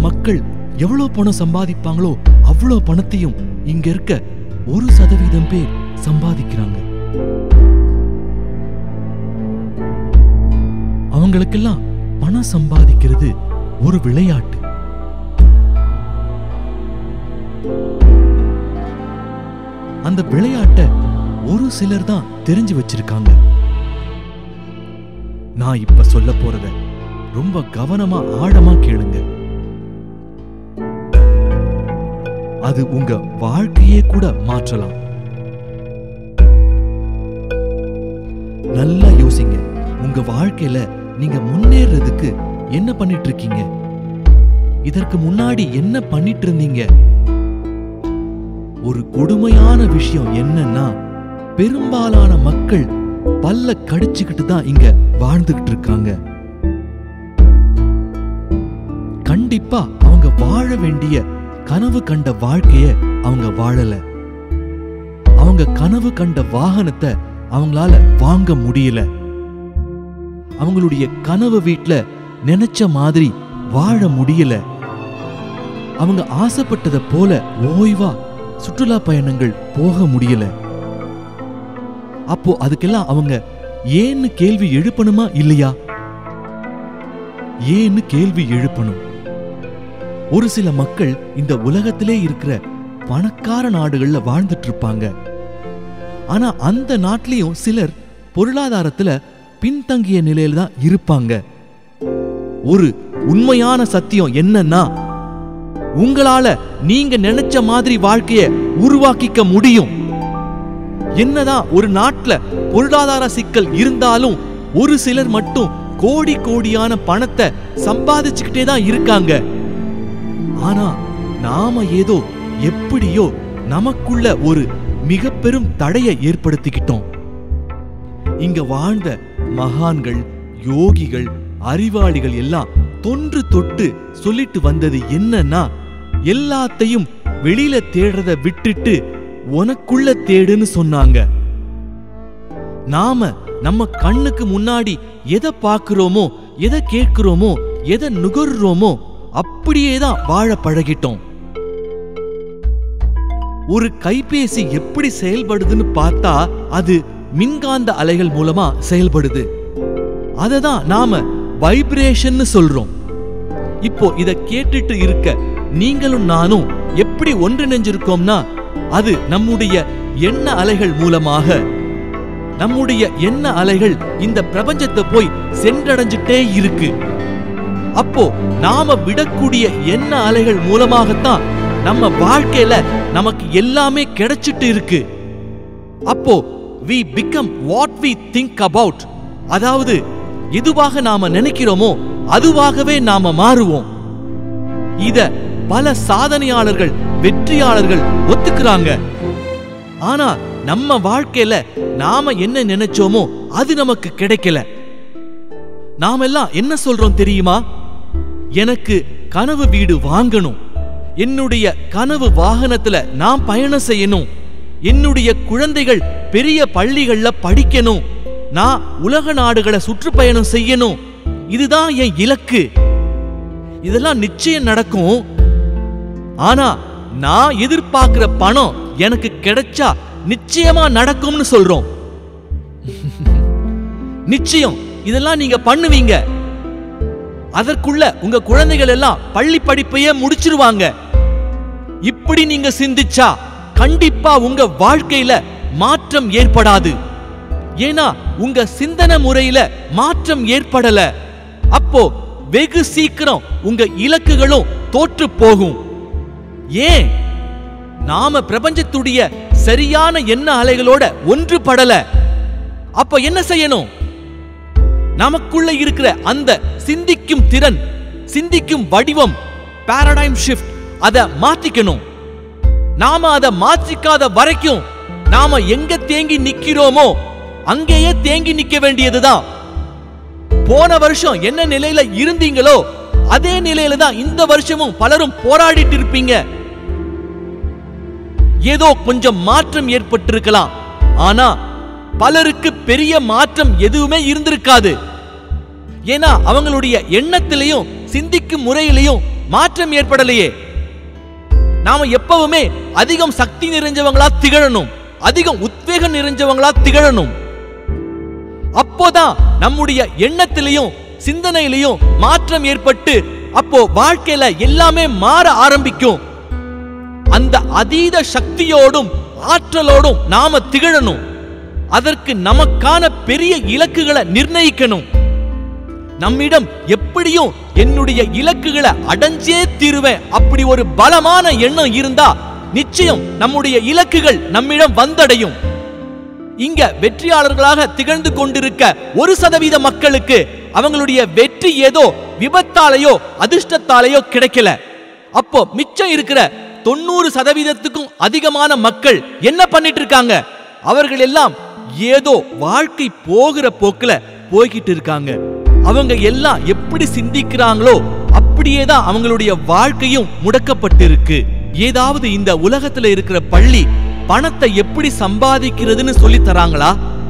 மக்கள் எவ்வளவு பணம் சம்பாதிப்பாங்களோ அவ்வளவு பணத்தையும் இங்க இருக்க ஒரு சதவீதம் பேர் சம்பாதிக்கிறாங்க அவங்களுக்கெல்லாம் பணம் சம்பாதிக்கிறது ஒரு விளையாட்டு அந்த விளையாட்டை ஒரு சிலர் தான் தெரிஞ்சு வச்சிருக்காங்க நான் இப்ப சொல்ல போறத ரொம்ப கவனமா ஆழமா கேளுங்க அது உங்க வாழ்க்கையே கூட மாற்றலாம் நல்லா யோசிங்க உங்க வாழ்க்கையில நீங்க முன்னேறதுக்கு என்ன பண்ணிட்டு இருக்கீங்க இதற்கு முன்னாடி என்ன பண்ணிட்டு இருந்தீங்க ஒரு கொடுமையான விஷயம் என்னன்னா பெரும்பாலான மக்கள் பல்ல கடிச்சுக்கிட்டு தான் இங்க வாழ்ந்துகிட்டு இருக்காங்க கண்டிப்பா அவங்க வாழ வேண்டிய கனவு கண்ட வாழ்க்கைய அவங்க வாழல அவங்க கனவு கண்ட வாகனத்தை அவங்களால வாங்க முடியல அவங்களுடைய கனவு வீட்ல நினைச்ச மாதிரி வாழ முடியல அவங்க ஆசைப்பட்டதை போல ஓய்வா சுற்றுலா பயணங்கள் போக முடியல அப்போ அதுக்கெல்லாம் அவங்க ஏன்னு கேள்வி எழுப்பணுமா இல்லையா ஏன்னு கேள்வி எழுப்பணும் ஒரு சில மக்கள் இந்த உலகத்திலே இருக்கிற பணக்கார நாடுகள்ல வாழ்ந்துட்டு இருப்பாங்க ஆனா அந்த நாட்டிலையும் சிலர் பொருளாதாரத்துல பின்தங்கிய நிலையில தான் இருப்பாங்க ஒரு உண்மையான சத்தியம் என்னன்னா உங்களால நீங்க நினைச்ச மாதிரி வாழ்க்கைய உருவாக்கிக்க முடியும் என்னதான் ஒரு நாட்டுல பொருளாதார சிக்கல் இருந்தாலும் ஒரு சிலர் மட்டும் கோடி கோடியான பணத்தை சம்பாதிச்சுக்கிட்டே தான் இருக்காங்க ஆனா நாம ஏதோ எப்படியோ நமக்குள்ள ஒரு மிக பெரும் தடையை ஏற்படுத்திக்கிட்டோம் இங்க வாழ்ந்த மகான்கள் யோகிகள் அறிவாளிகள் எல்லாம் தொன்று தொட்டு சொல்லிட்டு வந்தது என்னன்னா எல்லாத்தையும் வெளியில தேடுறத விட்டுட்டு உனக்குள்ள தேடுன்னு சொன்னாங்க நாம நம்ம கண்ணுக்கு முன்னாடி எதை பார்க்கிறோமோ எதை கேட்கிறோமோ எதை நுகர்றோமோ அப்படியே தான் வாழ பழகிட்டோம் ஒரு கைபேசி எப்படி செயல்படுதுன்னு பார்த்தா அது மின்காந்த அலைகள் மூலமா செயல்படுது அதை தான் நாம வைப்ரேஷன்னு சொல்றோம் இப்போ இத கேட்டுட்டு இருக்க நீங்களும் நானும் எப்படி ஒன்றிணைஞ்சிருக்கோம்னா அது நம்முடைய எண்ண அலைகள் மூலமாக நம்முடைய எண்ண அலைகள் இந்த பிரபஞ்சத்தை போய் சென்றடைஞ்சிட்டே இருக்கு அப்போ நாம விடக்கூடிய எண்ண அலைகள் மூலமாகத்தான் நம்ம வாழ்க்கையில நமக்கு எல்லாமே கிடைச்சிட்டு இருக்கு அப்போ we become what we think about அதாவது எதுவாக நாம நினைக்கிறோமோ அதுவாகவே நாம மாறுவோம் இத பல சாதனையாளர்கள் வெற்றியாளர்கள் ஒத்துக்கிறாங்க ஆனா நம்ம வாழ்க்கையில நாம என்ன நினைச்சோமோ அது நமக்கு கிடைக்கல நாமெல்லாம் என்ன சொல்றோம் தெரியுமா எனக்கு கனவு வீடு வாங்கணும் என்னுடைய கனவு வாகனத்துல நான் பயணம் செய்யணும் என்னுடைய குழந்தைகள் பெரிய பள்ளிகள்ல படிக்கணும் நான் உலக நாடுகளை சுற்றுப்பயணம் செய்யணும் இதுதான் என் இலக்கு இதெல்லாம் நிச்சயம் நடக்கும் ஆனா நான் எதிர்பார்க்கிற பணம் எனக்கு கிடைச்சா நிச்சயமா நடக்கும்னு சொல்றோம் நிச்சயம் இதெல்லாம் நீங்க பண்ணுவீங்க அதற்குள்ள உங்க குழந்தைகள் எல்லாம் பள்ளி படிப்பையே முடிச்சிருவாங்க இப்படி நீங்க சிந்திச்சா கண்டிப்பா உங்க வாழ்க்கையில மாற்றம் ஏற்படாது ஏன்னா உங்க சிந்தனை முறையில மாற்றம் ஏற்படல அப்போ வெகு சீக்கிரம் உங்க இலக்குகளும் தோற்று போகும் ஏன் நாம பிரபஞ்சத்துடைய சரியான எண்ண அலைகளோட ஒன்றுபடல அப்ப என்ன செய்யணும் நமக்குள்ள இருக்கிற அந்த சிந்திக்கும் திறன் சிந்திக்கும் வடிவம் பாரடைம் ஷிஃப்ட் அத மாத்திக்கணும் நாம அத மாற்றிக்காத வரைக்கும் நாம எங்க தேங்கி நிக்கிறோமோ அங்கேயே தேங்கி நிக்க வேண்டியதுதான் போன வருஷம் என்ன நிலையில இருந்தீங்களோ அதே நிலையில தான் இந்த வருஷமும் பலரும் போராடிட்டு இருப்பீங்க ஏதோ கொஞ்சம் மாற்றம் ஏற்பட்டிருக்கலாம் ஆனா பலருக்கு பெரிய மாற்றம் எதுவுமே இருந்திருக்காது ஏன்னா அவங்களுடைய எண்ணத்திலையும் சிந்திக்கும் முறையிலையும் மாற்றம் ஏற்படலையே நாம எப்பவுமே அதிகம் சக்தி நிறைஞ்சவங்களா திகழணும் அதிகம் உத்வேகம் நிறைஞ்சவங்களா திகழணும் அப்போதான் நம்முடைய எண்ணத்திலையும் சிந்தனையிலையும் மாற்றம் ஏற்பட்டு அப்போ வாழ்க்கையில எல்லாமே மாற ஆரம்பிக்கும் அந்த அதீத சக்தியோடும் ஆற்றலோடும் நாம திகழணும் அதற்கு நமக்கான பெரிய இலக்குகளை நிர்ணயிக்கணும் நம்மிடம் எப்படியும் என்னுடைய இலக்குகளை அடைஞ்சே தீருவேன் அப்படி ஒரு பலமான எண்ணம் இருந்தா நிச்சயம் நம்முடைய இலக்குகள் நம்மிடம் வந்தடையும் இங்க வெற்றியாளர்களாக திகழ்ந்து கொண்டிருக்க ஒரு சதவீத மக்களுக்கு அவங்களுடைய வெற்றி ஏதோ விபத்தாலேயோ அதிர்ஷ்டத்தாலேயோ கிடைக்கல அப்போ மிச்சம் இருக்கிற தொண்ணூறு சதவீதத்துக்கும் அதிகமான மக்கள் என்ன பண்ணிட்டு இருக்காங்க அவர்கள் எல்லாம் ஏதோ வாழ்க்கை போகிற போக்குல போய்கிட்டு இருக்காங்க அவங்க எல்லாம் எப்படி சிந்திக்கிறாங்களோ அப்படியே தான் அவங்களுடைய வாழ்க்கையும் முடக்கப்பட்டிருக்கு ஏதாவது இந்த உலகத்துல இருக்கிற பள்ளி பணத்தை எப்படி சம்பாதிக்கிறதுன்னு சொல்லி தராங்களா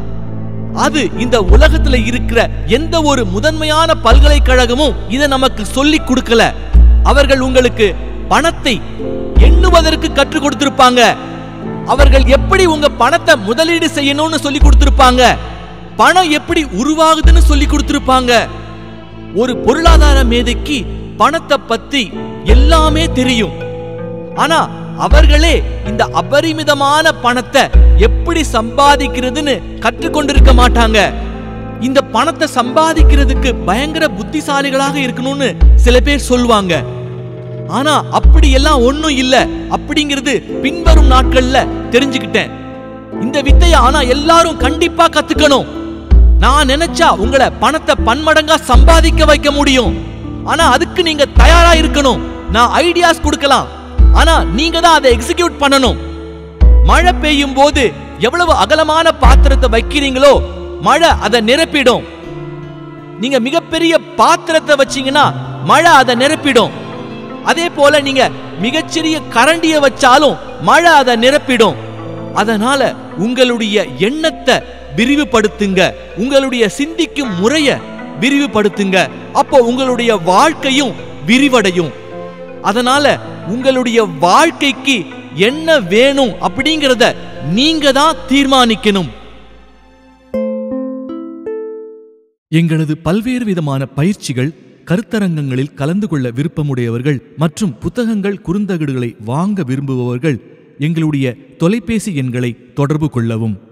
அது இந்த உலகத்துல இருக்கிற எந்த ஒரு முதன்மையான பல்கலைக்கழகமும் இதை நமக்கு சொல்லி கொடுக்கல அவர்கள் உங்களுக்கு பணத்தை எண்ணுவதற்கு கற்றுக் கொடுத்திருப்பாங்க அவர்கள் எப்படி உங்க பணத்தை முதலீடு செய்யணும்னு சொல்லி கொடுத்திருப்பாங்க பணம் எப்படி உருவாகுதுன்னு சொல்லி கொடுத்திருப்பாங்க ஒரு பொருளாதார மேதைக்கு பணத்தை பத்தி எல்லாமே தெரியும் ஆனா அவர்களே இந்த அபரிமிதமான பணத்தை எப்படி சம்பாதிக்கிறதுன்னு கற்றுக்கொண்டிருக்க மாட்டாங்க இந்த பணத்தை சம்பாதிக்கிறதுக்கு பயங்கர புத்திசாலிகளாக இருக்கணும்னு சில பேர் சொல்லுவாங்க ஆனா அப்படி எல்லாம் ஒண்ணும் இல்ல அப்படிங்கிறது பின்வரும் நாட்கள்ல தெரிஞ்சுக்கிட்டேன் இந்த வித்தைய ஆனா எல்லாரும் கண்டிப்பா கத்துக்கணும் நான் நினைச்சா உங்களை பணத்தை பன்மடங்கா சம்பாதிக்க வைக்க முடியும் ஆனா அதுக்கு நீங்க தயாரா இருக்கணும் நான் ஐடியாஸ் கொடுக்கலாம் ஆனா நீங்க தான் அதை எக்ஸிக்யூட் பண்ணணும் மழை பெய்யும் போது எவ்வளவு அகலமான பாத்திரத்தை வைக்கிறீங்களோ மழை அதை நிரப்பிடும் நீங்க மிகப்பெரிய பாத்திரத்தை வச்சீங்கன்னா மழை அதை நிரப்பிடும் அதே போல நீங்க மிகச்சிறிய கரண்டிய வச்சாலும் மழை அதை நிரப்பிடும் அதனால உங்களுடைய எண்ணத்தை விரிவுபடுத்துங்க உங்களுடைய சிந்திக்கும் முறைய விரிவுபடுத்துங்க அப்போ உங்களுடைய வாழ்க்கையும் விரிவடையும் அதனால உங்களுடைய வாழ்க்கைக்கு என்ன வேணும் அப்படிங்கறத நீங்க தான் தீர்மானிக்கணும் எங்களது பல்வேறு விதமான பயிற்சிகள் கருத்தரங்கங்களில் கலந்து கொள்ள விருப்பமுடையவர்கள் மற்றும் புத்தகங்கள் குறுந்தகடுகளை வாங்க விரும்புபவர்கள் எங்களுடைய தொலைபேசி எண்களை தொடர்பு கொள்ளவும்